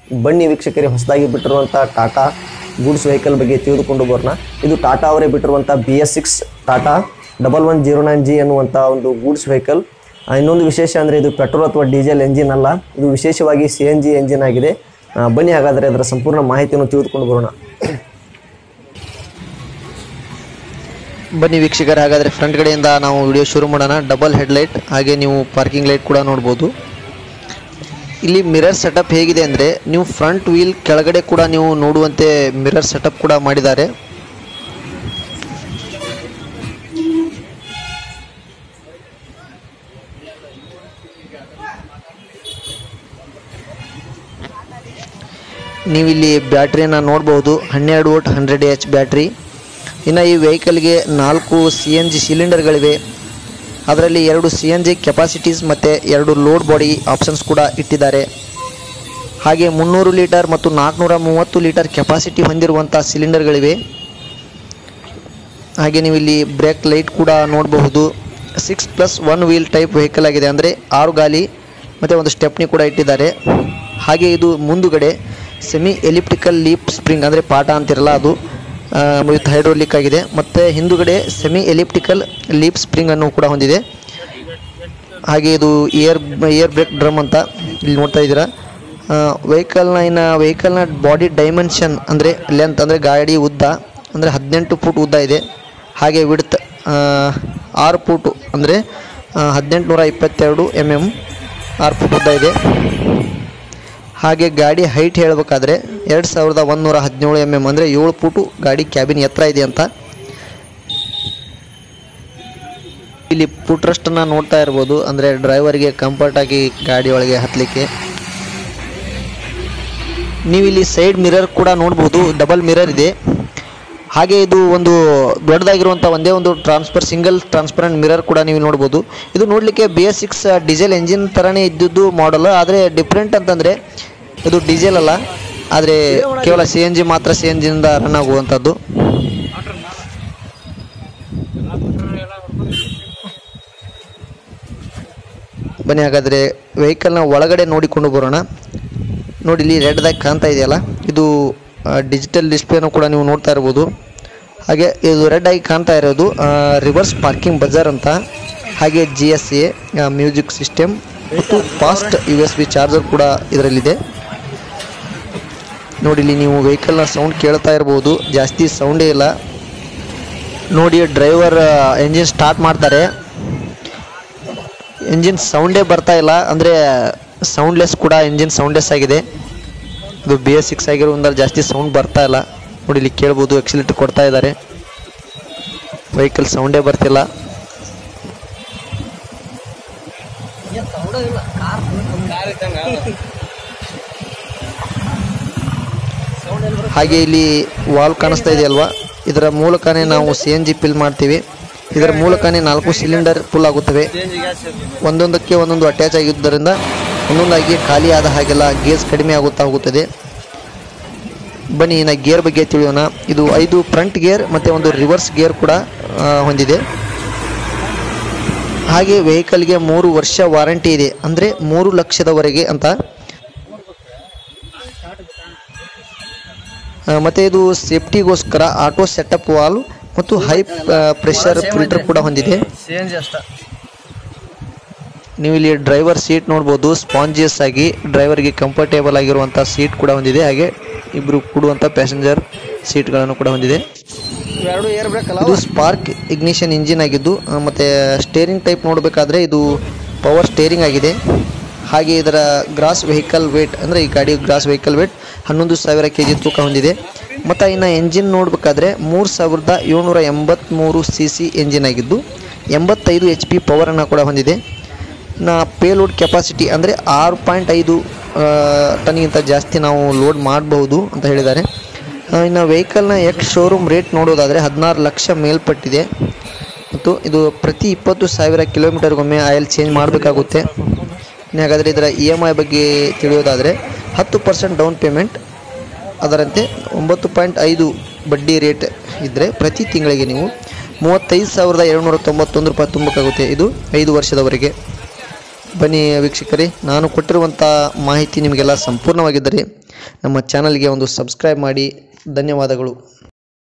ಬನ್ನಿ ವೀಕ್ಷಕರೇ ಹೊಸದಾಗಿ ಬಿಟ್ಟಿರುವಂಥ ಟಾಟಾ ಗೂಡ್ಸ್ ವೆಹಿಕಲ್ ಬಗ್ಗೆ ತಿಳಿದುಕೊಂಡು ಬರೋಣ ಇದು ಟಾಟಾ ಅವರೇ ಬಿಟ್ಟಿರುವಂಥ B S six Tata double one zero nine G ಅನ್ನುವಂಥ ಒಂದು ಗೂಡ್ಸ್ ವೆಹಿಕಲ್ ಇನ್ನೊಂದು ವಿಶೇಷ ಅಂದರೆ ಇದು ಪೆಟ್ರೋಲ್ ಅಥವಾ ಡೀಸೆಲ್ ಎಂಜಿನ್ ಅಲ್ಲ ಇದು ವಿಶೇಷವಾಗಿ ಸಿ ಎನ್ ಜಿ ಎಂಜಿನ್ ಆಗಿದೆ ಆ, ಬನ್ನಿ ಹಾಗಾದರೆ ಅದರ ಸಂಪೂರ್ಣ ಮಾಹಿತಿಯನ್ನು ತಿಳಿದುಕೊಂಡು ಬರೋಣ ಬನ್ನಿ ವೀಕ್ಷಕರೇ ಹಾಗಾದರೆ ಫ್ರಂಟ್ ಕಡೆಯಿಂದ ನಾವು ವಿಡಿಯೋ ಶುರು ಮಾಡೋಣ ಡಬಲ್ ಹೆಡ್ಲೈಟ್ ಹಾಗೆ ನೀವು ಪಾರ್ಕಿಂಗ್ ಲೈಟ್ ಕೂಡ ನೋಡ್ಬೋದು ಇಲ್ಲಿ ಮಿರರ್ ಸೆಟಪ್ ಹೇಗಿದೆ ಅಂದರೆ ನೀವು ಫ್ರಂಟ್ ವೀಲ್ ಕೆಳಗಡೆ ಕೂಡ ನೀವು ನೋಡುವಂತೆ ಮಿರರ್ ಸೆಟಪ್ ಕೂಡ ಮಾಡಿದ್ದಾರೆ ನೀವಿಲ್ಲಿ ಬ್ಯಾಟ್ರಿಯನ್ನು ನೋಡ್ಬೋದು ಹನ್ನೆರಡು ವೋಟ್ ಹಂಡ್ರೆಡ್ ಎಚ್ ಬ್ಯಾಟ್ರಿ ಇನ್ನು ಈ ವೆಹಿಕಲ್ಗೆ ನಾಲ್ಕು ಸಿ ಎನ್ ಜಿ ಸಿಲಿಂಡರ್ಗಳಿವೆ ಅದರಲ್ಲಿ ಎರಡು ಸಿ ಎನ್ ಜಿ ಕೆಪಾಸಿಟೀಸ್ ಮತ್ತು ಎರಡು ಲೋಡ್ ಬಾಡಿ ಆಪ್ಷನ್ಸ್ ಕೂಡ ಇಟ್ಟಿದ್ದಾರೆ ಹಾಗೆ ಮುನ್ನೂರು ಲೀಟರ್ ಮತ್ತು ನಾಲ್ಕುನೂರ ಮೂವತ್ತು ಲೀಟರ್ ಕೆಪಾಸಿಟಿ ಹೊಂದಿರುವಂಥ ಸಿಲಿಂಡರ್ಗಳಿವೆ ಹಾಗೆ ನೀವು ಇಲ್ಲಿ ಬ್ರೇಕ್ ಲೈಟ್ ಕೂಡ ನೋಡಬಹುದು six plus one wheel type vehicle ಆಗಿದೆ ಅಂದರೆ ಆರು ಗಾಲಿ ಮತ್ತು ಒಂದು ಸ್ಟೆಪ್ನಿ ಕೂಡ ಇಟ್ಟಿದ್ದಾರೆ ಹಾಗೆ ಇದು ಮುಂದುಗಡೆ ಸೆಮಿ ಎಲಿಪ್ಟಿಕಲ್ ಲೀಪ್ ಸ್ಪ್ರಿಂಗ್ ಅಂದರೆ ಪಾಠ ಅಂತಿರಲ್ಲ ಅದು ವಿತ್ ಹೈಡ್ರೋಲಿಕ್ ಆಗಿದೆ ಮತ್ತು ಹಿಂದುಗಡೆ ಸೆಮಿ ಎಲಿಪ್ಟಿಕಲ್ ಲೀಪ್ ಸ್ಪ್ರಿಂಗ್ ಅನ್ನು ಕೂಡ ಹೊಂದಿದೆ ಹಾಗೆ ಇದು ಏರ್ ಏರ್ ಬ್ರೇಕ್ ಡ್ರಮ್ ಅಂತ ಇಲ್ಲಿ ನೋಡ್ತಾ ಇದ್ದೀರಾ ವೆಹಿಕಲ್ನ ಇನ್ನು ವೆಹಿಕಲ್ನ ಬಾಡಿ ಡೈಮೆನ್ಷನ್ ಅಂದರೆ ಲೆಂತ್ ಅಂದರೆ ಗಾಡಿ ಉದ್ದ ಅಂದರೆ ಹದಿನೆಂಟು ಫುಟ್ ಉದ್ದ ಇದೆ ಹಾಗೆ ವಿಡ್ತ್ ಆರು ಫೂಟು ಅಂದರೆ ಹದಿನೆಂಟುನೂರ ಇಪ್ಪತ್ತೆರಡು ಎಮ್ ಎಮ್ ಆರು ಫುಟ್ ಉದ್ದ ಇದೆ ಹಾಗೆ ಗಾಡಿ ಹೈಟ್ ಹೇಳಬೇಕಾದ್ರೆ ಎರಡು ಸಾವಿರದ ಒಂದುನೂರ ಹದಿನೇಳು ಎಮ್ ಎಮ್ ಅಂದರೆ ಏಳು ಫೂಟು ಗಾಡಿ ಕ್ಯಾಬಿನ್ ಎತ್ತರ ಇದೆ ಅಂತ ಇಲ್ಲಿ ಫುಟ್ರಸ್ಟನ್ನು ನೋಡ್ತಾ ಇರ್ಬೋದು ಅಂದರೆ ಡ್ರೈವರ್ಗೆ ಕಂಫರ್ಟಾಗಿ ಗಾಡಿ ಒಳಗೆ ಹತ್ತಲಿಕ್ಕೆ ನೀವು ಇಲ್ಲಿ ಸೈಡ್ ಮಿರರ್ ಕೂಡ ನೋಡ್ಬೋದು ಡಬಲ್ ಮಿರರ್ ಇದೆ ಹಾಗೆ ಇದು ಒಂದು ದೊಡ್ಡದಾಗಿರುವಂಥ ಒಂದೇ ಒಂದು ಟ್ರಾನ್ಸ್ಫರ್ ಸಿಂಗಲ್ ಟ್ರಾನ್ಸ್ಪರೆಂಟ್ ಮಿರರ್ ಕೂಡ ನೀವು ನೋಡ್ಬೋದು ಇದು ನೋಡಲಿಕ್ಕೆ B S six diesel engine ಥರನೇ ಇದ್ದಿದ್ದು ಮಾಡಲ್ ಆದರೆ ಡಿಫ್ರೆಂಟ್ ಅಂತಂದರೆ ಇದು ಡೀಸೆಲ್ ಅಲ್ಲ ಆದರೆ ಕೇವಲ ಸಿ ಎನ್ ಜಿ ಮಾತ್ರ ಸಿ ಎನ್ ಜಿಯಿಂದ ರನ್ ಆಗುವಂಥದ್ದು ಬನ್ನಿ ಹಾಗಾದರೆ ವೆಹಿಕಲ್ನ ಒಳಗಡೆ ನೋಡಿಕೊಂಡು ಬರೋಣ ನೋಡಿ ಇಲ್ಲಿ ರೆಡ್ದಾಗಿ ಕಾಣ್ತಾ ಇದೆಯಲ್ಲ ಇದು ಡಿಜಿಟಲ್ ಡಿಸ್ಪ್ಲೇನೂ ಕೂಡ ನೀವು ನೋಡ್ತಾ ಇರ್ಬೋದು ಹಾಗೆ ಇದು ರೆಡ್ ಆಗಿ ಕಾಣ್ತಾ ಇರೋದು ರಿವರ್ಸ್ ಪಾರ್ಕಿಂಗ್ ಬಜಾರ್ ಅಂತ ಹಾಗೆ G S A music system ಮತ್ತು fast U S B charger ಕೂಡ ಇದರಲ್ಲಿದೆ ನೋಡಿ ಇಲ್ಲಿ ನೀವು ವೆಹಿಕಲ್ನ ಸೌಂಡ್ ಕೇಳ್ತಾ ಇರ್ಬೋದು ಜಾಸ್ತಿ ಸೌಂಡೇ ಇಲ್ಲ ನೋಡಿ ಡ್ರೈವರ್ ಎಂಜಿನ್ ಸ್ಟಾರ್ಟ್ ಮಾಡ್ತಾರೆ ಎಂಜಿನ್ ಸೌಂಡೇ ಬರ್ತಾ ಇಲ್ಲ ಅಂದರೆ ಸೌಂಡ್ಲೆಸ್ ಕೂಡ ಎಂಜಿನ್ ಸೌಂಡ್ಲೆಸ್ ಆಗಿದೆ ಇದು ಬಿ ಎಸ್ ಸಿಕ್ಸ್ ಆಗಿರೋದ್ರಿಂದ ಜಾಸ್ತಿ ಸೌಂಡ್ ಬರ್ತಾ ಇಲ್ಲ ನೋಡಿ ಇಲ್ಲಿ ಕೇಳ್ಬೋದು ಎಕ್ಸಿಲೇಟರ್ ಕೊಡ್ತಾ ಇದ್ದಾರೆ ವೆಹಿಕಲ್ ಸೌಂಡೇ ಬರ್ತಿಲ್ಲ ಹಾಗೆ ಇಲ್ಲಿ ವಾಲ್ ಕಾಣಿಸ್ತಾ ಇದೆಯಲ್ವಾ ಇದರ ಮೂಲಕನೇ ನಾವು ಸಿ ಎನ್ ಜಿ ಫಿಲ್ ಮಾಡ್ತೀವಿ ಇದರ ಮೂಲಕನೇ ನಾಲ್ಕು ಸಿಲಿಂಡರ್ ಫುಲ್ ಆಗುತ್ತವೆ ಒಂದೊಂದಕ್ಕೆ ಒಂದೊಂದು ಅಟ್ಯಾಚ್ ಆಗಿದ್ದರಿಂದ ಒಂದೊಂದಾಗಿ ಖಾಲಿ ಆದ ಹಾಗೆಲ್ಲ ಗೇಸ್ ಕಡಿಮೆ ಆಗುತ್ತಾ ಹೋಗುತ್ತದೆ ಬನ್ನಿ ಇನ್ನು ಗೇರ್ ಬಗ್ಗೆ ತಿಳಿಯೋಣ ಇದು ಐದು ಫ್ರಂಟ್ ಗೇರ್ ಮತ್ತು ಒಂದು ರಿವರ್ಸ್ ಗೇರ್ ಕೂಡ ಆ, ಹೊಂದಿದೆ ಹಾಗೆ ವೆಹಿಕಲ್ಗೆ ಮೂರು ವರ್ಷ ವಾರಂಟಿ ಇದೆ ಅಂದರೆ ಮೂರು ಲಕ್ಷದವರೆಗೆ ಅಂತ ಆ, ಮತ್ತೆ ಇದು ಸೇಫ್ಟಿಗೋಸ್ಕರ ಆಟೋ ಸೆಟಪ್ ವಾಲ್ ಮತ್ತು ಹೈ ಪ್ರೆಷರ್ ಫಿಲ್ಟರ್ ಕೂಡ ಹೊಂದಿದೆ ನೀವು ಇಲ್ಲಿ ಡ್ರೈವರ್ ಸೀಟ್ ನೋಡ್ಬೋದು ಸ್ಪಾಂಜಿಯಸ್ ಆಗಿ ಡ್ರೈವರ್ಗೆ ಕಂಫರ್ಟೇಬಲ್ ಆಗಿರುವಂಥ ಸೀಟ್ ಕೂಡ ಹೊಂದಿದೆ ಹಾಗೆ ಇಬ್ಬರು ಕೂಡುವಂಥ ಪ್ಯಾಸೆಂಜರ್ ಸೀಟ್ಗಳನ್ನು ಕೂಡ ಹೊಂದಿದೆ ಎರಡು ಏರ್ ಬ್ರೇಕ್ ಇದು ಸ್ಪಾರ್ಕ್ ಇಗ್ನಿಷನ್ ಇಂಜಿನ್ ಆಗಿದ್ದು ಆ, ಮತ್ತೆ ಸ್ಟೇರಿಂಗ್ ಟೈಪ್ ನೋಡಬೇಕಾದ್ರೆ ಇದು ಪವರ್ ಸ್ಟೇರಿಂಗ್ ಆಗಿದೆ ಹಾಗೆ ಇದರ ಗ್ರಾಸ್ ವೆಹಿಕಲ್ ವೇಟ್ ಅಂದರೆ ಈ ಗಾಡಿ ಗ್ರಾಸ್ ವೆಹಿಕಲ್ ವೇಟ್ ಹನ್ನೊಂದು ಸಾವಿರ ಕೆ ಜಿ ತೂಕ ಹೊಂದಿದೆ ಮತ್ತು ಇನ್ನು ಎಂಜಿನ್ ನೋಡಬೇಕಾದ್ರೆ ಮೂರು ಸಾವಿರದ ಏಳ್ನೂರ ಎಂಬತ್ತ್ಮೂರು ಸಿ ಸಿ ಎಂಜಿನ್ ಆಗಿದ್ದು ಎಂಬತ್ತೈದು ಎಚ್ ಪಿ ಪವರನ್ನು ಕೂಡ ಹೊಂದಿದೆ ಇನ್ನು ಪೇಲೋಡ್ ಕೆಪಾಸಿಟಿ ಅಂದರೆ ಆರು ಪಾಯಿಂಟ್ ಐದು ಟನ್ಗಿಂತ ಜಾಸ್ತಿ ನಾವು ಲೋಡ್ ಮಾಡಬಹುದು ಅಂತ ಹೇಳಿದ್ದಾರೆ ಆ, ಇನ್ನು ವೆಹಿಕಲ್ನ ಎಕ್ಸ್ ಶೋರೂಮ್ ರೇಟ್ ನೋಡೋದಾದರೆ ಹದಿನಾರು ಲಕ್ಷ ಮೇಲ್ಪಟ್ಟಿದೆ ಮತ್ತು ಇದು ಪ್ರತಿ ಇಪ್ಪತ್ತು ಸಾವಿರ ಕಿಲೋಮೀಟರ್ಗೊಮ್ಮೆ ಆಯಿಲ್ ಚೇಂಜ್ ಮಾಡಬೇಕಾಗುತ್ತೆ ಇನ್ನು ಹಾಗಾದರೆ ಇದರ ಇ ಎಮ್ ಐ ಬಗ್ಗೆ ತಿಳಿಯೋದಾದರೆ ಹತ್ತು ಪರ್ಸೆಂಟ್ ಡೌನ್ ಪೇಮೆಂಟ್ ಅದರಂತೆ ಒಂಬತ್ತು ಪಾಯಿಂಟ್ ಐದು ಬಡ್ಡಿ ರೇಟ್ ಇದ್ದರೆ ಪ್ರತಿ ತಿಂಗಳಿಗೆ ನೀವು ಮೂವತ್ತೈದು ಸಾವಿರದ ಏಳ್ನೂರ ತೊಂಬತ್ತೊಂದು ರೂಪಾಯಿ ತುಂಬಬೇಕಾಗುತ್ತೆ ಇದು ಐದು ವರ್ಷದವರೆಗೆ ಬನ್ನಿ ವೀಕ್ಷಕರೇ ನಾನು ಕೊಟ್ಟಿರುವಂಥ ಮಾಹಿತಿ ನಿಮಗೆಲ್ಲ ಸಂಪೂರ್ಣವಾಗಿದ್ದರೆ ನಮ್ಮ ಚಾನಲ್ಗೆ ಒಂದು ಸಬ್ಸ್ಕ್ರೈಬ್ ಮಾಡಿ ಧನ್ಯವಾದಗಳು